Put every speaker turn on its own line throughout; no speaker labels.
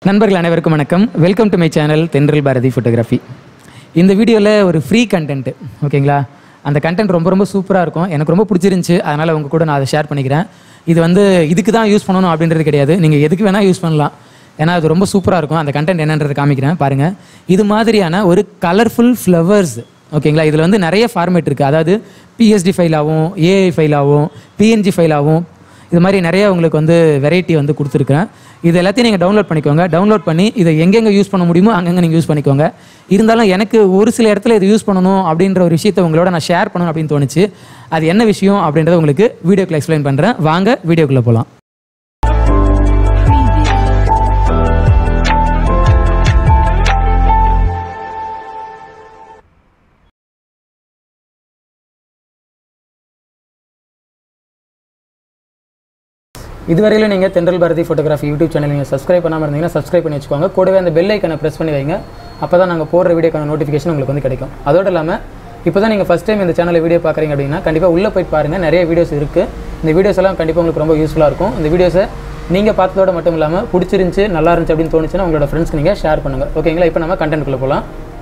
நண்பர்கள் அனைவருக்கும் வணக்கம் வெல்கம் டு மை சேனல் தென்றல் பாரதி ஃபோட்டோகிராஃபி இந்த வீடியோவில் ஒரு ஃப்ரீ கண்டென்ட் ஓகேங்களா அந்த கண்டென்ட் ரொம்ப ரொம்ப சூப்பராக இருக்கும் எனக்கு ரொம்ப பிடிச்சிருந்துச்சு அதனால் உங்க கூட நான் அதை ஷேர் பண்ணிக்கிறேன் இது வந்து இதுக்கு தான் யூஸ் பண்ணணும் அப்படின்றது கிடையாது நீங்கள் எதுக்கு வேணால் யூஸ் பண்ணலாம் ஏன்னா அது ரொம்ப சூப்பராக இருக்கும் அந்த கண்டென்ட் என்னன்றது காமிக்கிறேன் பாருங்கள் இது மாதிரியான ஒரு கலர்ஃபுல் ஃப்ளவர்ஸ் ஓகேங்களா இதில் வந்து நிறைய ஃபார்மேட் இருக்குது அதாவது பிஎஸ்டி ஃபைலாகவும் ஏஐ ஃபைலாகவும் பிஎன்ஜி ஃபைலாகவும் இது மாதிரி நிறைய உங்களுக்கு வந்து வெரைட்டி வந்து கொடுத்துருக்கேன் இது எல்லாத்தையும் நீங்கள் டவுன்லோட் பண்ணிக்கோங்க டவுன்லோட் பண்ணி இதை எங்கெங்கே யூஸ் பண்ண முடியுமோ அங்கங்கே நீங்கள் யூஸ் பண்ணிக்கோங்க இருந்தாலும் எனக்கு ஒரு சில இடத்துல இது யூஸ் பண்ணணும் அப்படின்ற ஒரு விஷயத்தை உங்களோட நான் ஷேர் பண்ணணும் அப்படின்னு தோணுச்சு அது என்ன விஷயம் அப்படின்றத உங்களுக்கு வீடியோக்குள்ள எக்ஸ்பிளைன் பண்ணுறேன் வாங்க வீடியோக்குள்ளே போகலாம் இதுவரையிலும் நீங்கள் Thendral Bharathi photography YouTube channel நீங்கள் சப்ஸ்கிரைப் பண்ணாமல் இருந்தீங்கன்னா சப்ஸ்கிரைப் பண்ணி வச்சுக்கோங்க கூடவே அந்த பெல் ஐக்கனை ப்ரெஸ் பண்ணி வைங்க அப்போ தான் நாங்கள் போடுற வீடியோக்கான நோட்டிஃபிகேஷன் உங்களுக்கு வந்து கிடைக்கும் அதோடு இல்லாமல் இப்போ தான் நீங்கள் ஃபஸ்ட் டைம் இந்த சேனலில் வீடியோ பார்க்குறீங்க அப்படின்னா கண்டிப்பாக உள்ளே போய் பாருங்கள் நிறைய வீடியோஸ் இருக்குது இந்த வீடியோஸ் எல்லாம் கண்டிப்பாக உங்களுக்கு ரொம்ப யூஸ்ஃபுல்லாக இருக்கும் இந்த வீடியோஸை நீங்கள் பார்த்ததோட மட்டும் இல்லாமல் பிடிச்சிருந்துச்சு நல்லா இருந்துச்சு அப்படின்னு தோணுச்சுன்னா உங்களோட ஃப்ரெண்ட்ஸ்க்கு நீங்கள் ஷேர் பண்ணுங்கள் ஓகேங்களா இப்போ நம்ம கண்டென்ட்குள்ளே போகலாம்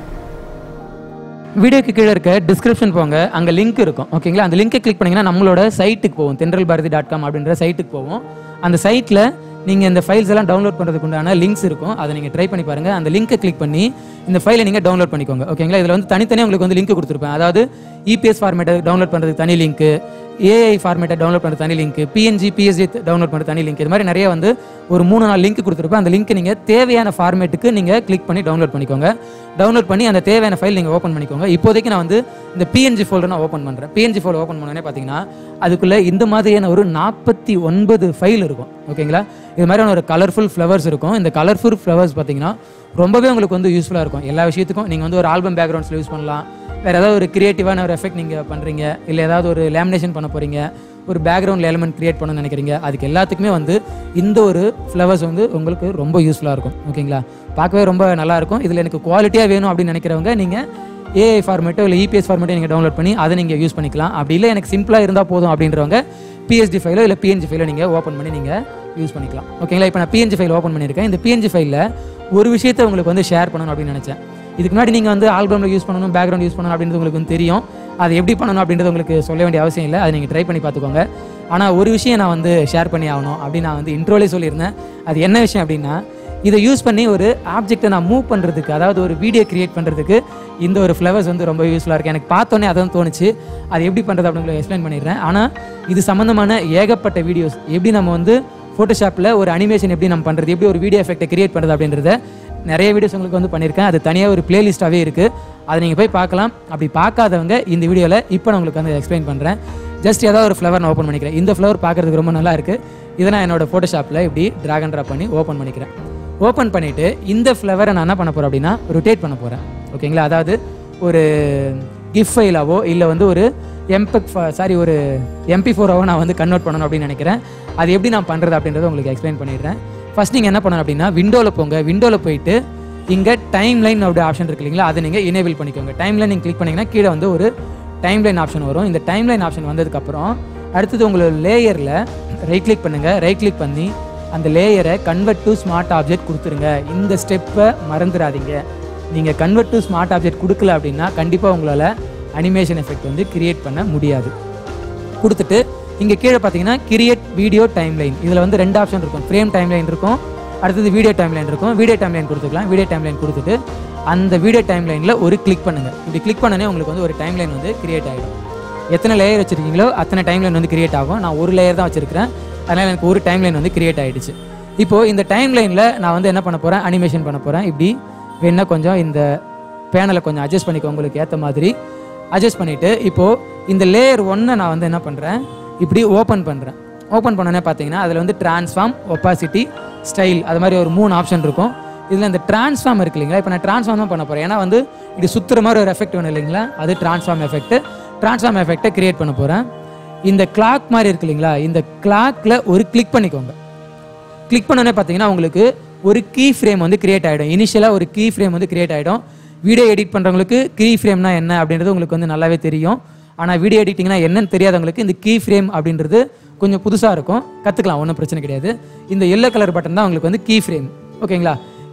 வீடியோக்கு கீழே இருக்க டிஸ்கிரிப்ஷன் போங்க அங்கே லிங்க் இருக்கும் ஓகேங்களா அந்த லிங்கை கிளிக் பண்ணிங்கன்னா நம்மளோட சைட்டுக்கு போவோம் தென்றல் பாரதி டாட் காம் அப்படின்ற சைட்டுக்கு போவோம் அந்த சைட்டில் நீங்கள் இந்த ஃபைல்ஸ் எல்லாம் டவுன்லோட் பண்ணுறதுக்கு உண்டான லிங்க்ஸ் இருக்கும் அதை நீங்கள் ட்ரை பண்ணி பாருங்கள் அந்த லிங்கை கிளிக் பண்ணி இந்த ஃபைலை நீங்கள் டவுன்லோட் பண்ணிக்கோங்க ஓகேங்களா இதில் வந்து தனித்தனியாக உங்களுக்கு வந்து லிங்க் கொடுத்துருப்பேன் அதாவது இபிஎஸ் ஃபார்மேட்டை டவுன்லோட் பண்ணுறதுக்கு தனி லிங்க் ஏஐ ஃபார்மேட்டை டவுன்லோட் பண்ணுறது தனி லிங்க் பிஎன்ஜி பிஎஸ்டி டவுன்லோட் பண்ணுறது தனி லிங்க் இது மாதிரி நிறைய வந்து ஒரு மூணு நாலு லிங்க் கொடுத்துருப்பேன் அந்த லிங்க் நீங்கள் தேவையான ஃபார்மேட்டுக்கு நீங்கள் கிளிக் பண்ணி டவுன்லோட் பண்ணிக்கோங்க டவுன்லோட் பண்ணி அந்த தேவையான ஃபைல் நீங்கள் ஓப்பன் பண்ணிக்கோங்க இப்போதைக்கு நான் வந்து இந்த பிஎன்ஜி ஃபோல்டர் நான் ஓப்பன் பண்ணுறேன் பிஎன்ஜி ஃபோல்டர் ஓப்பன் பண்ணோடனே பார்த்தீங்கன்னா அதுக்குள்ளே இந்த மாதிரியான ஒரு நாற்பத்தி ஒன்பது ஃபைல் இருக்கும் ஓகேங்களா இது மாதிரியான ஒரு கலர்ஃபுல் ஃப்ளவர்ஸ் இருக்கும் இந்த கலர்ஃபுல் ஃப்ளவர்ஸ் பார்த்தீங்கன்னா ரொம்பவே உங்களுக்கு வந்து யூஸ்ஃபுல்லாக இருக்கும் எல்லா விஷயத்துக்கும் நீங்கள் வந்து ஒரு ஆல்பம் பேக்ரவுண்ட்ஸில் யூஸ் பண்ணலாம் வேறு ஏதாவது ஒரு கிரியேட்டிவான ஒரு எஃபெக்ட் நீங்கள் பண்ணுறீங்க இல்லை ஏதாவது ஒரு லேமினேஷன் பண்ண போகிறீங்க ஒரு பேக்ரவுண்ட் எலிமெண்ட் கிரியேட் பண்ணணும்னு நினைக்கிறீங்க அதுக்கு எல்லாத்துக்குமே வந்து இந்த ஒரு ஃப்ளவர்ஸ் வந்து உங்களுக்கு ரொம்ப யூஸ்ஃபுல்லாக இருக்கும் ஓகேங்களா பார்க்கவே ரொம்ப நல்லா இருக்கும் இதில் எனக்கு குவாலிட்டியாக வேணும் அப்படின்னு நினைக்கிறவங்க நீங்கள் ஏஐ ஃபார்மேட்டோ இல்லை இபிஎஸ் ஃபார்மேட்டோ நீங்கள் டவுன்லோட் பண்ணி அதை நீங்கள் யூஸ் பண்ணிக்கலாம் அப்படி இல்லை எனக்கு சிம்பிளாக இருந்தால் போதும் அப்படின்றவங்க பிஎஸ்டி ஃபைலோ இல்லை பிஎன்ஜி ஃபைலோ நீங்கள் ஓப்பன் பண்ணி நீங்கள் யூஸ் பண்ணிக்கலாம் ஓகேங்களா இப்போ நான் பிஎன்ஜி ஃபைல் ஓப்பன் பண்ணியிருக்கேன் இந்த பிஎன்ஜி ஃபைலில் ஒரு விஷயத்தை உங்களுக்கு வந்து ஷேர் பண்ணணும் அப்படின்னு நினச்சேன் இதுக்கு முன்னாடி நீங்கள் வந்து ஆல்பமில் யூஸ் பண்ணணும் பேக்ரவுண்ட் யூஸ் பண்ணணும் அப்படின்றது உங்களுக்கு வந்து தெரியும் அது எப்படி பண்ணணும் அப்படின்றது உங்களுக்கு சொல்ல வேண்டிய அவசியம் இல்லை அதை நீங்கள் ட்ரை பண்ணி பார்த்துக்கோங்க ஆனால் ஒரு விஷயம் நான் வந்து ஷேர் பண்ணி ஆகணும் அப்படின்னு நான் வந்து இன்ட்ரோலே சொல்லியிருந்தேன் அது என்ன விஷயம் அப்படின்னா இதை யூஸ் பண்ணி ஒரு ஆப்ஜெக்ட்டை நான் மூவ் பண்ணுறதுக்கு அதாவது ஒரு வீடியோ கிரியேட் பண்ணுறதுக்கு இந்த ஒரு ஃப்ளவர்ஸ் வந்து ரொம்ப யூஸ்ஃபுல்லாக இருக்குது எனக்கு பார்த்தோன்னே அதான் தோணுச்சு அது எப்படி பண்ணுறது அப்படின்னு எக்ஸ்பிளைன் பண்ணிடுறேன் ஆனால் இது சம்மந்தமான ஏகப்பட்ட வீடியோஸ் எப்படி நம்ம வந்து ஃபோட்டோஷாப்பில் ஒரு அனிமேஷன் எப்படி நம்ம பண்ணுறது எப்படி ஒரு வீடியோ எஃபெக்ட்டை கிரியேட் பண்ணுறது அப்படின்றத நிறைய வீடியோஸ் உங்களுக்கு வந்து பண்ணியிருக்கேன் அது தனியாக ஒரு பிளேலிஸ்ட்டாகவே இருக்குது அதை நீங்கள் போய் பார்க்கலாம் அப்படி பார்க்காதவங்க இந்த வீடியோவில் இப்போ நான் உங்களுக்கு வந்து எக்ஸ்பிளைன் பண்ணுறேன் ஜஸ்ட் ஏதாவது ஒரு ஃப்ளவர் நான் ஓப்பன் பண்ணிக்கிறேன் இந்த ஃப்ளவர் பார்க்குறதுக்கு ரொம்ப நல்லா இருக்குது இதை நான் என்னோட ஃபோட்டோஷாப்பில் இப்படி ட்ராக் அண்ட் ட்ராப் பண்ணி ஓப்பன் பண்ணிக்கிறேன் ஓப்பன் பண்ணிவிட்டு இந்த ஃப்ளவரை நான் என்ன பண்ண போகிறேன் அப்படின்னா ரொட்டேட் பண்ண போகிறேன் ஓகேங்களா அதாவது ஒரு கிஃப் ஃபைலாவோ இல்லை வந்து ஒரு எம்பெக் சாரி ஒரு எம்பி ஃபோராவோ நான் வந்து கன்வெர்ட் பண்ணணும் அப்படின்னு நினைக்கிறேன் அது எப்படி நான் பண்ணுறது அப்படின்றத உங்களுக்கு எக்ஸ்பிளைன் பண்ணிடுறேன் ஃபஸ்ட் நீங்கள் என்ன பண்ணணும் அப்படின்னா விண்டோவில் போங்க விண்டோவில் போயிட்டு இங்கே டைம் லைன் அப்படி ஆப்ஷன் இருக்கு இல்லைங்களா அதை நீங்கள் எனேபிள் பண்ணிக்கோங்க டைம் லைன் நீங்கள் கிளிக் பண்ணிங்கன்னா கீழே வந்து ஒரு டைம் லைன் ஆப்ஷன் வரும் இந்த டைம் லைன் ஆப்ஷன் வந்ததுக்கப்புறம் அடுத்தது உங்களோட லேயரில் ரைட் கிளிக் பண்ணுங்கள் ரைட் கிளிக் பண்ணி அந்த லேயரை கன்வெர்ட் டு ஸ்மார்ட் ஆப்ஜெக்ட் கொடுத்துருங்க இந்த ஸ்டெப்பை மறந்துடாதீங்க நீங்கள் கன்வெர்ட் டு ஸ்மார்ட் ஆப்ஜெக்ட் கொடுக்கல அப்படின்னா கண்டிப்பாக உங்களால் அனிமேஷன் எஃபெக்ட் வந்து கிரியேட் பண்ண முடியாது கொடுத்துட்டு இங்கே கீழே பார்த்தீங்கன்னா கிரியேட் வீடியோ டைம் லைன் இதில் வந்து ரெண்டு ஆப்ஷன் இருக்கும் ஃப்ரேம் டைம் லைன் இருக்கும் அடுத்தது வீடியோ டைம் லைன் இருக்கும் வீடியோ டைம் லைன் கொடுத்துக்கலாம் வீடியோ டைம் லைன் கொடுத்துட்டு அந்த வீடியோ டைம் லைனில் ஒரு கிளிக் பண்ணுங்கள் இப்படி கிளிக் பண்ணனே உங்களுக்கு வந்து ஒரு டைம் லைன் வந்து கிரியேட் ஆகிடும் எத்தனை லேயர் வச்சுருக்கீங்களோ அத்தனை டைம் லைன் வந்து கிரியேட் ஆகும் நான் ஒரு லேயர் தான் வச்சுருக்கிறேன் அதனால் எனக்கு ஒரு டைம் லைன் வந்து கிரியேட் ஆகிடுச்சு இப்போது இந்த டைம் லைனில் நான் வந்து என்ன பண்ண போகிறேன் அனிமேஷன் பண்ண போகிறேன் இப்படி வேணா கொஞ்சம் இந்த பேனலை கொஞ்சம் அட்ஜஸ்ட் பண்ணிக்கோ உங்களுக்கு ஏற்ற மாதிரி அட்ஜஸ்ட் பண்ணிவிட்டு இப்போது இந்த லேயர் ஒன்னை நான் வந்து என்ன பண்ணுறேன் இப்படி ஓப்பன் பண்ணுறேன் ஓப்பன் பண்ணோன்னே பார்த்தீங்கன்னா அதில் வந்து ட்ரான்ஸ்ஃபார்ம் ஒப்பாசிட்டி ஸ்டைல் அது மாதிரி ஒரு மூணு ஆப்ஷன் இருக்கும் இதில் இந்த ட்ரான்ஸ்ஃபார்ம் இருக்கு இல்லைங்களா இப்போ நான் ட்ரான்ஸ்ஃபார்ம் தான் பண்ண போகிறேன் ஏன்னா வந்து இப்படி சுற்றுற மாதிரி ஒரு எஃபெக்ட் வேணும் இல்லைங்களா அது ட்ரான்ஸ்ஃபார்ம் எஃபெக்ட் ட்ரான்ஸ்ஃபார்ம் எஃபெக்ட்டை கிரியேட் பண்ண போகிறேன் இந்த கிளாக் மாதிரி இருக்கு இல்லைங்களா இந்த கிளாக்கில் ஒரு கிளிக் பண்ணிக்கோங்க கிளிக் பண்ணோன்னே பார்த்தீங்கன்னா உங்களுக்கு ஒரு கீ ஃப்ரேம் வந்து கிரியேட் ஆகிடும் இனிஷியலாக ஒரு கீ ஃப்ரேம் வந்து கிரியேட் ஆகிடும் வீடியோ எடிட் பண்ணுறவங்களுக்கு கீ ஃப்ரேம்னா என்ன அப்படின்றது உங்களுக்கு வந்து நல்லாவே தெரியும் ஆனால் வீடியோ எடிட்டிங்னா என்னன்னு தெரியாதவங்களுக்கு இந்த கீ ஃப்ரேம் அப்படின்றது கொஞ்சம் புதுசாக இருக்கும் கற்றுக்கலாம் ஒன்றும் பிரச்சனை கிடையாது இந்த எல்லோ கலர் பட்டன் தான் உங்களுக்கு வந்து கீ ஃப்ரேம் ஓகேங்களா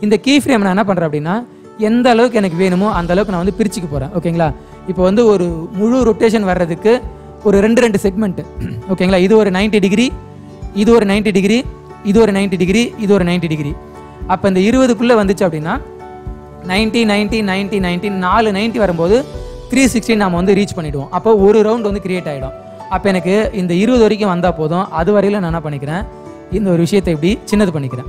இந்த கீ ஃப்ரேம் நான் என்ன பண்ணுறேன் அப்படின்னா எந்த அளவுக்கு எனக்கு வேணுமோ அந்த அளவுக்கு நான் வந்து பிரிச்சுக்க போகிறேன் ஓகேங்களா இப்போ வந்து ஒரு முழு ரொட்டேஷன் வர்றதுக்கு ஒரு ரெண்டு ரெண்டு செக்மெண்ட்டு ஓகேங்களா இது ஒரு 90 டிகிரி இது ஒரு 90 டிகிரி இது ஒரு 90 டிகிரி இது ஒரு 90 டிகிரி அப்போ இந்த இருபதுக்குள்ளே வந்துச்சு அப்படின்னா 90 90 90 90 நாலு 90 வரும்போது த்ரீ சிக்ஸ்டி நம்ம வந்து ரீச் பண்ணிடுவோம் அப்போ ஒரு ரவுண்ட் வந்து கிரியேட் ஆகிடும் அப்போ எனக்கு இந்த இருபது வரைக்கும் வந்தால் போதும் அது வரையில நான் என்ன பண்ணிக்கிறேன் இந்த ஒரு விஷயத்தை இப்படி சின்னது பண்ணிக்கிறேன்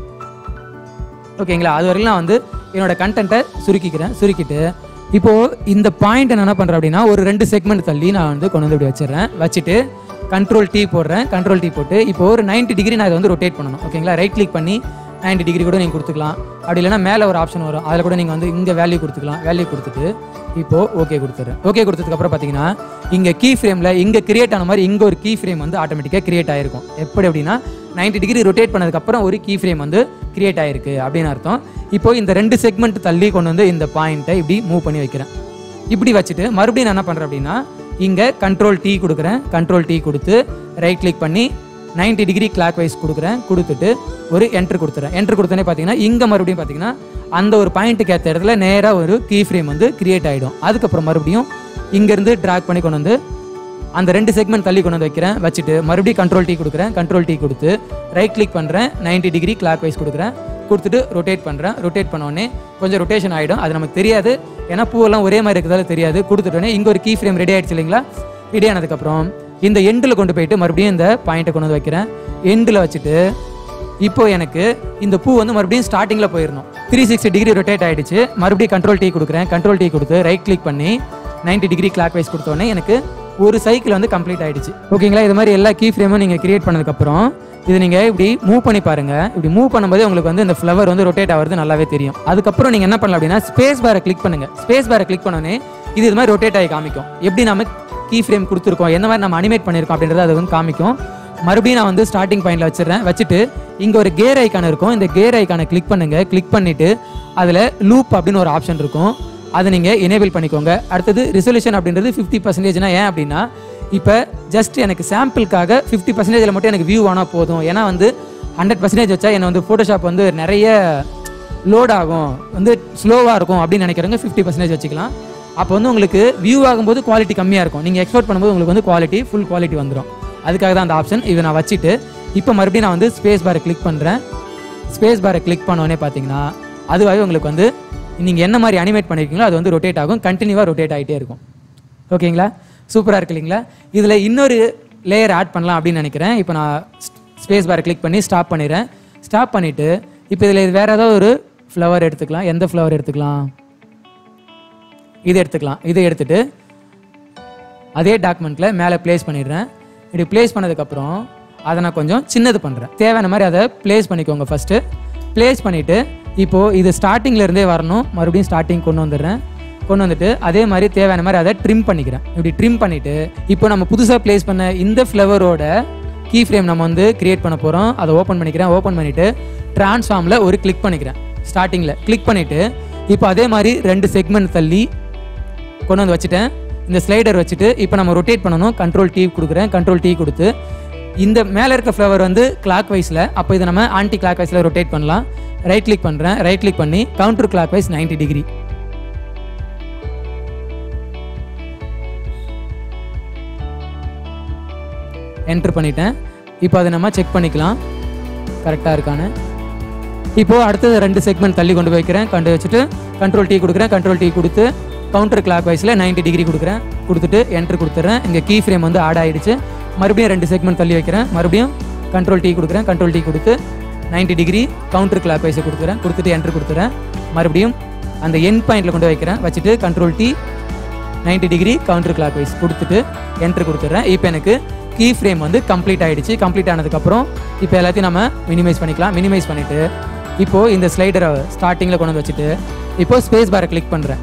ஓகேங்களா அது வரையிலும் நான் வந்து என்னோட கண்டென்ட்டை சுருக்கிக்கிறேன் சுருக்கிட்டு இப்போ இந்த பாயிண்ட் என்ன பண்ணுறேன் அப்படின்னா ஒரு ரெண்டு செக்மெண்ட் தள்ளி நான் வந்து கொண்டு வந்து இப்படி வச்சிடுறேன் வச்சுட்டு கண்ட்ரோல் டீ போடுறேன் கண்ட்ரோல் டீ போட்டு இப்போ ஒரு 90 டிகிரி நான் இதை வந்து ரொட்டேட் பண்ணணும் ஓகேங்களா ரைட் கிளிக் பண்ணி 90 டிகிரி கூட நீங்கள் கொடுத்துக்கலாம் அப்படி இல்லைன்னா மேலே ஒரு ஆப்ஷன் வரும் அதில் கூட நீங்கள் வந்து இங்கே வேல்யூ கொடுத்துக்கலாம் வேல்யூ கொடுத்துட்டு இப்போ ஓகே கொடுத்துறேன் ஓகே கொடுத்ததுக்கப்புறம் பார்த்தீங்கன்னா இங்கே கீ ஃப்ரேமில் இங்கே கிரியேட் ஆன மாதிரி இங்கே ஒரு கீ ஃப்ரேம் வந்து ஆட்டோமேட்டிக்காக கிரியேட் ஆயிருக்கும் எப்படி அப்படின்னா 90 டிகிரி ரொட்டேட் பண்ணதுக்கப்புறம் ஒரு கீ ஃப்ரேம் வந்து கிரியேட் ஆயிருக்கு அப்படின்னு அர்த்தம் இப்போ இந்த ரெண்டு செக்மெண்ட் தள்ளி கொண்டு வந்து இந்த பாயிண்ட்டை இப்படி மூவ் பண்ணி வைக்கிறேன் இப்படி வச்சுட்டு மறுபடியும் நான் என்ன பண்ணுறேன் அப்படின்னா இங்கே கண்ட்ரோல் டீ கொடுக்குறேன் கண்ட்ரோல் டீ கொடுத்து ரைட் கிளிக் பண்ணி 90 டிகிரி கிளாக் வைஸ் கொடுக்குறேன் கொடுத்துட்டு ஒரு என்ட்ரு கொடுத்துறேன் என்ட்ரு கொடுத்தோன்னே பார்த்தீங்கன்னா இங்கே மறுபடியும் பார்த்தீங்கன்னா அந்த ஒரு பாயிண்ட்டுக்கு ஏற்ற இடத்துல நேராக ஒரு கீ ஃப்ரேம் வந்து கிரியேட் ஆகிடும் அதுக்கப்புறம் மறுபடியும் இங்கேருந்து ட்ராக் பண்ணி கொண்டு வந்து அந்த ரெண்டு செக்மெண்ட் தள்ளி கொண்டு வந்து வைக்கிறேன் வச்சுட்டு மறுபடியும் கண்ட்ரோல் டீ கொடுக்குறேன் கண்ட்ரோல் டீ கொடுத்து ரைட் கிளிக் பண்ணுறேன் 90 டிகிரி கிளாக் வைஸ் கொடுக்குறேன் கொடுத்துட்டு ரொட்டேட் பண்ணுறேன் ரொட்டேட் பண்ண உடனே கொஞ்சம் ரொட்டேஷன் ஆகிடும் அது நமக்கு தெரியாது ஏன்னா பூவெல்லாம் ஒரே மாதிரி இருக்கிறதால தெரியாது கொடுத்துட்டோன்னே இங்கே ஒரு கீ ஃப்ரேம் ரெடி ஆயிடுச்சு இல்லைங்களா ரெடி ஆனதுக்கப்புறம் இந்த எண்டில் கொண்டு போயிட்டு மறுபடியும் இந்த பாயிண்ட்டை கொண்டு வந்து வைக்கிறேன் எண்டில் வச்சுட்டு இப்போ எனக்கு இந்த பூ வந்து மறுபடியும் ஸ்டார்டிங்கில் போயிடணும் த்ரீ சிக்ஸ்டி டிகிரி ரொட்டேட் ஆயிடுச்சு மறுபடியும் கண்ட்ரோல் டீ கொடுக்குறேன் கண்ட்ரோல் டீ கொடுத்து ரைட் கிளிக் பண்ணி 90 டிகிரி கிளாக் வைஸ் கொடுத்தோடனே எனக்கு ஒரு சைக்கிள் வந்து கம்ப்ளீட் ஆயிடுச்சு ஓகேங்களா இது மாதிரி எல்லா கீ ஃப்ரேமும் நீங்கள் கிரியேட் பண்ணதுக்கப்புறம் இது நீங்கள் இப்படி மூவ் பண்ணி பாருங்க இப்படி மூவ் பண்ணும்போது உங்களுக்கு வந்து இந்த ஃப்ளவர் வந்து ரொட்டேட் ஆகிறது நல்லாவே தெரியும் அதுக்கப்புறம் நீங்கள் என்ன பண்ணலாம் அப்படின்னா ஸ்பேஸ் பாரை கிளிக் பண்ணுங்க ஸ்பேஸ் பாரை கிளிக் பண்ணோன்னே இது இது மாதிரி ரொட்டேட் ஆகி காமிக்கும் எப்படி நம்ம கீ ஃப்ரேம் கொடுத்துருக்கோம் எந்த மாதிரி நம்ம அனிமேட் பண்ணியிருக்கோம் அப்படின்றத அது வந்து காமிக்கும் மறுபடியும் நான் வந்து ஸ்டார்டிங் பாயிண்ட்ல வச்சிடுறேன் வச்சுட்டு இங்க ஒரு கேர் ஐக்கான் இருக்கும் இந்த கேர் ஐக்கானை கிளிக் பண்ணுங்க கிளிக் பண்ணிட்டு அதுல லூப் அப்படின்னு ஒரு ஆப்ஷன் இருக்கும் அதை நீங்க எனேபிள் பண்ணிக்கோங்க அடுத்தது ரிசல்யூஷன் அப்படின்றது ஃபிஃப்டி பர்சன்டேஜ்னா ஏன் அப்படின்னா இப்போ ஜஸ்ட் எனக்கு சாம்பிளுக்காக ஃபிஃப்டி பர்சன்டேஜில் மட்டும் எனக்கு வியூ ஆனால் போதும் ஏன்னா வந்து ஹண்ட்ரட் பர்சன்டேஜ் வச்சா என்ன வந்து ஃபோட்டோஷாப் வந்து நிறைய லோட் ஆகும் வந்து ஸ்லோவாக இருக்கும் அப்படின்னு நினைக்கிறவங்க ஃபிஃப்டி பர்சன்டேஜ் வச்சுக்கலாம் அப்போ வந்து உங்களுக்கு வியூ ஆகும்போது குவாலிட்டி கம்மியாக இருக்கும் நீங்கள் எக்ஸ்போர்ட் பண்ணும்போது உங்களுக்கு வந்து குவாலிட்டி ஃபுல் குவாலிட்டி வந்துடும் அதுக்காக தான் அந்த ஆப்ஷன் இதை நான் வச்சுட்டு இப்போ மறுபடியும் நான் வந்து ஸ்பேஸ் பாரை கிளிக் பண்ணுறேன் ஸ்பேஸ் பாரை கிளிக் உடனே பார்த்தீங்கன்னா அதுவாகவே உங்களுக்கு வந்து நீங்கள் என்ன மாதிரி அனிமேட் பண்ணியிருக்கீங்களோ அது வந்து ரொட்டேட் ஆகும் கண்டினியூவாக ரொட்டேட் ஆகிட்டே இருக்கும் ஓகேங்களா சூப்பராக இருக்கு இல்லைங்களா இதில் இன்னொரு லேயர் ஆட் பண்ணலாம் அப்படின்னு நினைக்கிறேன் இப்போ நான் ஸ்பேஸ் பாரை கிளிக் பண்ணி ஸ்டாப் பண்ணிடுறேன் ஸ்டாப் பண்ணிவிட்டு இப்போ இதில் இது வேறு ஏதாவது ஒரு ஃப்ளவர் எடுத்துக்கலாம் எந்த ஃப்ளவர் எடுத்துக்கலாம் இது எடுத்துக்கலாம் இதை எடுத்துட்டு அதே டாக்குமெண்ட்டில் மேலே ப்ளேஸ் பண்ணிடுறேன் இப்படி ப்ளேஸ் பண்ணதுக்கப்புறம் அதை நான் கொஞ்சம் சின்னது பண்ணுறேன் தேவையான மாதிரி அதை ப்ளேஸ் பண்ணிக்கோங்க ஃபஸ்ட்டு ப்ளேஸ் பண்ணிவிட்டு இப்போது இது ஸ்டார்டிங்ல இருந்தே வரணும் மறுபடியும் ஸ்டார்டிங் கொண்டு வந்துடுறேன் கொண்டு வந்துட்டு அதே மாதிரி தேவையான மாதிரி அதை ட்ரிம் பண்ணிக்கிறேன் இப்படி ட்ரிம் பண்ணிவிட்டு இப்போ நம்ம புதுசாக ப்ளேஸ் பண்ண இந்த ஃப்ளவரோட கீ ஃப்ரேம் நம்ம வந்து கிரியேட் பண்ண போகிறோம் அதை ஓப்பன் பண்ணிக்கிறேன் ஓப்பன் பண்ணிவிட்டு ட்ரான்ஸ்ஃபார்மில் ஒரு கிளிக் பண்ணிக்கிறேன் ஸ்டார்டிங்கில் கிளிக் பண்ணிவிட்டு இப்போ அதே மாதிரி ரெண்டு செக்மெண்ட் தள்ளி கொண்டு வந்து வச்சுட்டேன் இந்த ஸ்லைடர் வச்சுட்டு இப்போ நம்ம ரொட்டேட் பண்ணணும் கண்ட்ரோல் டீ கொடுக்குறேன் கண்ட்ரோல் டீ கொடுத்து இந்த மேலே இருக்க ஃப்ளவர் வந்து கிளாக் வைஸில் அப்போ இதை நம்ம ஆன்டி கிளாக் வைஸில் ரொட்டேட் பண்ணலாம் ரைட் கிளிக் பண்ணுறேன் ரைட் கிளிக் பண்ணி counterclockwise ninety degree enter பண்ணிட்டேன் இப்போ அதை நம்ம செக் பண்ணிக்கலாம் கரெக்டாக இருக்கான்னு இப்போ அடுத்தது ரெண்டு செக்மெண்ட் தள்ளி கொண்டு போய் வைக்கிறேன் கொண்டு வச்சுட்டு கண்ட்ரோல் டீ கொடுக்குறேன் கண்ட்ரோல் டீ கொடுத்து கவுண்டர் கிளாக் வைஸில் 90 டிகிரி கொடுக்குறேன் கொடுத்துட்டு என்ட்ரு கொடுத்துட்றேன் இங்கே கீ ஃப்ரேம் வந்து ஆட் ஆயிடுச்சு மறுபடியும் ரெண்டு செக்மெண்ட் தள்ளி வைக்கிறேன் மறுபடியும் கண்ட்ரோல் டீ கொடுக்குறேன் கண்ட்ரோல் டீ கொடுத்து 90 டிகிரி கவுண்டர் கிளாக் வைஸை கொடுக்குறேன் கொடுத்துட்டு என்ட்ரு கொடுத்துறேன் மறுபடியும் அந்த எண்ட் பாயிண்ட்டில் கொண்டு வைக்கிறேன் வச்சுட்டு control T 90 degree counterclockwise கொடுத்துட்டு என்ட்ரு கொடுத்துட்றேன் இப்போ எனக்கு கீ ஃப்ரேம் வந்து கம்ப்ளீட் ஆயிடுச்சு கம்ப்ளீட் ஆனதுக்கப்புறம் இப்போ எல்லாத்தையும் நம்ம மினிமைஸ் பண்ணிக்கலாம் மினிமைஸ் பண்ணிவிட்டு இப்போது இந்த ஸ்லைடரை ஸ்டார்டிங்கில் கொண்டு வந்து வச்சுட்டு இப்போ ஸ்பேஸ் பாரை கிளிக் பண்ணுறேன்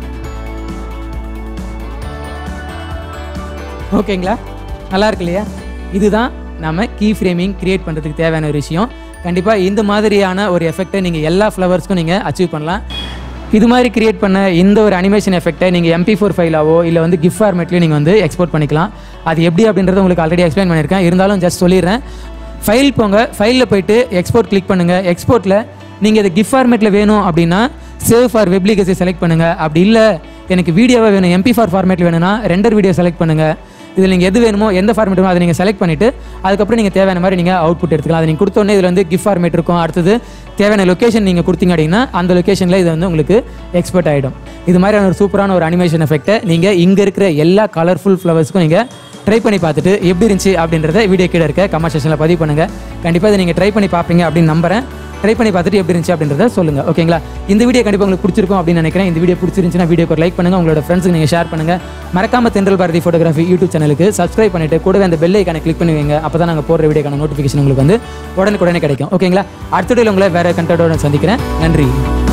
ஓகேங்களா நல்லா இருக்கு இல்லையா இதுதான் நம்ம கீ ஃப்ரேமிங் கிரியேட் பண்ணுறதுக்கு தேவையான ஒரு விஷயம் கண்டிப்பாக இந்த மாதிரியான ஒரு எஃபெக்ட்டை நீங்கள் எல்லா ஃப்ளவர்ஸ்க்கும் நீங்கள் அச்சீவ் பண்ணலாம் இது மாதிரி கிரியேட் பண்ண இந்த ஒரு அனிமேஷன் எஃபெக்ட்டை நீங்கள் எம்பி ஃபோர் ஃபைலாவோ இல்லை வந்து கிஃப்ட் ஃபார்மேட்லேயும் நீங்கள் வந்து எக்ஸ்போர்ட் பண்ணிக்கலாம் அது எப்படி அப்படின்றத உங்களுக்கு ஆல்ரெடி எக்ஸ்பிளைன் பண்ணியிருக்கேன் இருந்தாலும் ஜஸ்ட் சொல்லிடுறேன் ஃபைல் போங்க ஃபைலில் போயிட்டு எக்ஸ்போர்ட் கிளிக் பண்ணுங்கள் எக்ஸ்போர்ட்டில் நீங்கள் இது கிஃப்ட் ஃபார்மேட்டில் வேணும் அப்படின்னா சேவ் ஃபார் வெப்லிகஸை செலக்ட் பண்ணுங்கள் அப்படி இல்லை எனக்கு வீடியோவாக வேணும் எம்பி ஃபார் ஃபார்மேட்டில் வேணும்னா ரெண்டர் வீடியோ செலக்ட் பண்ணுங்கள் இதில் நீங்கள் எது வேணுமோ எந்த ஃபார்மேட் வேணுமோ அதை நீங்கள் செலக்ட் பண்ணிவிட்டு அதுக்கப்புறம் நீங்கள் தேவையான மாதிரி நீங்கள் அவுட்புட் எடுத்துக்கலாம் அதை நீங்கள் கொடுத்தோன்னே இதில் வந்து கிஃப்ட் ஃபார்மேட் இருக்கும் அடுத்தது தேவையான லொக்கேஷன் நீங்கள் கொடுத்தீங்க அப்படின்னா அந்த லொக்கேஷனில் இது வந்து உங்களுக்கு எக்ஸ்பர்ட் ஆகிடும் இது மாதிரியான ஒரு சூப்பரான ஒரு அனிமேஷன் எஃபெக்ட்டை நீங்கள் இங்கே இருக்கிற எல்லா கலர்ஃபுல் ஃப்ளவர்ஸ்க்கும் நீங்கள் ட்ரை பண்ணி பார்த்துட்டு எப்படி இருந்துச்சு அப்படின்றத வீடியோ கீழே இருக்க கமெண்ட் செக்ஷனில் பதிவு பண்ணுங்கள் கண்டிப்பாக இதை நீங்கள் ட்ரை பண்ணி பார்ப்பீங்க அப்படின்னு நம்புறேன் ட்ரை பண்ணி பார்த்துட்டு எப்படி இருந்துச்சு அப்படின்றத சொல்லுங்கள் ஓகேங்களா இந்த வீடியோ கண்டிப்பாக உங்களுக்கு பிடிச்சிருக்கும் அப்படின்னு நினைக்கிறேன் இந்த வீடியோ பிடிச்சிருந்துச்சுன்னா வீடியோக்கு ஒரு லைக் பண்ணுங்கள் உங்களோட ஃப்ரெண்ட்ஸுக்கு நீங்கள் ஷேர் பண்ணுங்கள் மறக்காம தென்றல் பாரதி ஃபோட்டோகிராஃபி யூடியூப் சேனலுக்கு சப்ஸ்கிரைப் பண்ணிட்டு கூடவே அந்த பெல் ஐக்கானை கிளிக் பண்ணி வைங்க அப்போ தான் நாங்கள் போடுற வீடியோக்கான நோட்டிஃபிகேஷன் உங்களுக்கு வந்து உடனுக்குடனே கிடைக்கும் ஓகேங்களா அடுத்த வீடியோவில் உங்களை வேறு கண்டென்ட்டோட சந்திக்கிறேன் நன்றி